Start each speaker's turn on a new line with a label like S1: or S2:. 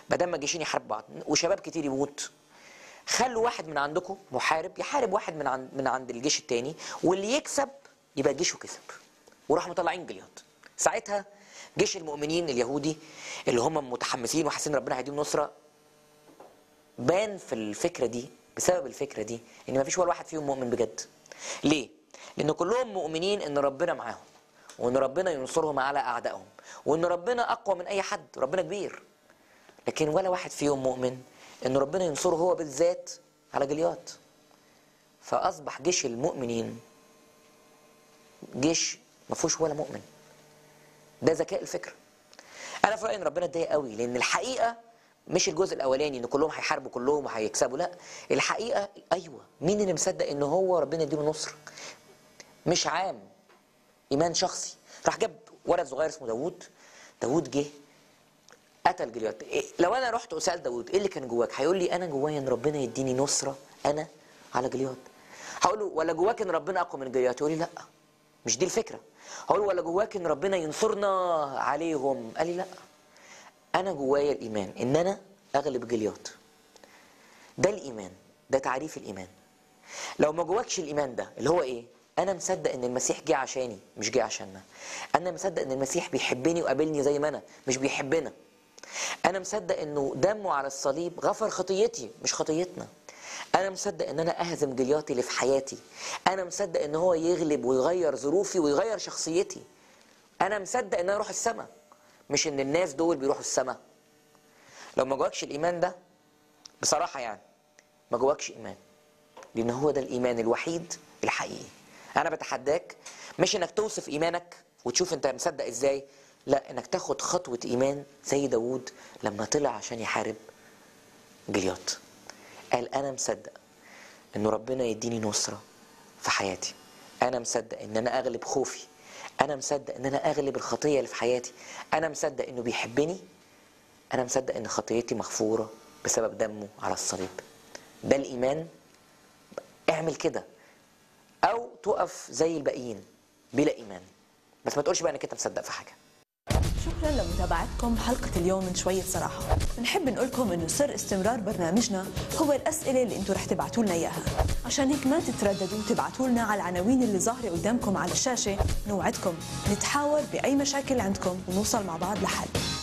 S1: بدل ما جيشين يحارب بعض وشباب كتير يموت خلوا واحد من عندكم محارب يحارب واحد من عند من عند الجيش التاني واللي يكسب يبقى جيشه كسب وراحوا مطلعين جليات ساعتها جيش المؤمنين اليهودي اللي هم متحمسين وحاسين ربنا هيديهم نصره بان في الفكره دي بسبب الفكره دي ان ما فيش ولا واحد فيهم مؤمن بجد ليه لان كلهم مؤمنين ان ربنا معاهم وان ربنا ينصرهم على اعدائهم وان ربنا اقوى من اي حد ربنا كبير لكن ولا واحد فيهم مؤمن ان ربنا ينصره هو بالذات على جليات فاصبح جيش المؤمنين جيش ما فيهوش ولا مؤمن ده ذكاء الفكره انا في رايي ان ربنا اتضايق قوي لان الحقيقه مش الجزء الاولاني ان كلهم هيحاربوا كلهم وهيكسبوا لا الحقيقه ايوه مين اللي مصدق ان هو ربنا يديله نصر مش عام ايمان شخصي راح جاب ولد صغير اسمه داوود داوود جه قتل جليات إيه لو انا رحت وسال داوود ايه اللي كان جواك هيقول لي انا جوايا ان ربنا يديني نصره انا على جليات هقول له ولا جواك ان ربنا اقوى من جليات يقول لي لا مش دي الفكره هقول له ولا جواك ان ربنا ينصرنا عليهم قال لي لا انا جوايا الايمان ان انا اغلب جليات ده الايمان ده تعريف الايمان لو ما جواكش الايمان ده اللي هو ايه انا مصدق ان المسيح جه عشاني مش جه عشاننا انا مصدق ان المسيح بيحبني وقابلني زي ما انا مش بيحبنا انا مصدق انه دمه على الصليب غفر خطيتي مش خطيتنا انا مصدق ان انا اهزم جلياتي اللي في حياتي انا مصدق ان هو يغلب ويغير ظروفي ويغير شخصيتي انا مصدق ان انا اروح السماء مش ان الناس دول بيروحوا السماء لو ما جواكش الايمان ده بصراحه يعني ما جواكش ايمان لان هو ده الايمان الوحيد الحقيقي انا بتحداك مش انك توصف ايمانك وتشوف انت مصدق ازاي لا انك تاخد خطوه ايمان زي داوود لما طلع عشان يحارب جليات قال انا مصدق انه ربنا يديني نصره في حياتي انا مصدق ان انا اغلب خوفي انا مصدق ان انا اغلب الخطيه اللي في حياتي انا مصدق انه بيحبني انا مصدق ان خطيتي مغفوره بسبب دمه على الصليب ده الايمان اعمل كده او تقف زي الباقيين بلا ايمان بس ما تقولش بقى انك انت مصدق في حاجه
S2: شكرا لمتابعتكم حلقة اليوم من شوية صراحة بنحب نقول لكم انه سر استمرار برنامجنا هو الأسئلة اللي انتم رح تبعتوا لنا إياها عشان هيك ما تترددوا تبعتوا لنا على العناوين اللي ظاهرة قدامكم على الشاشة نوعدكم نتحاور بأي مشاكل عندكم ونوصل مع بعض لحل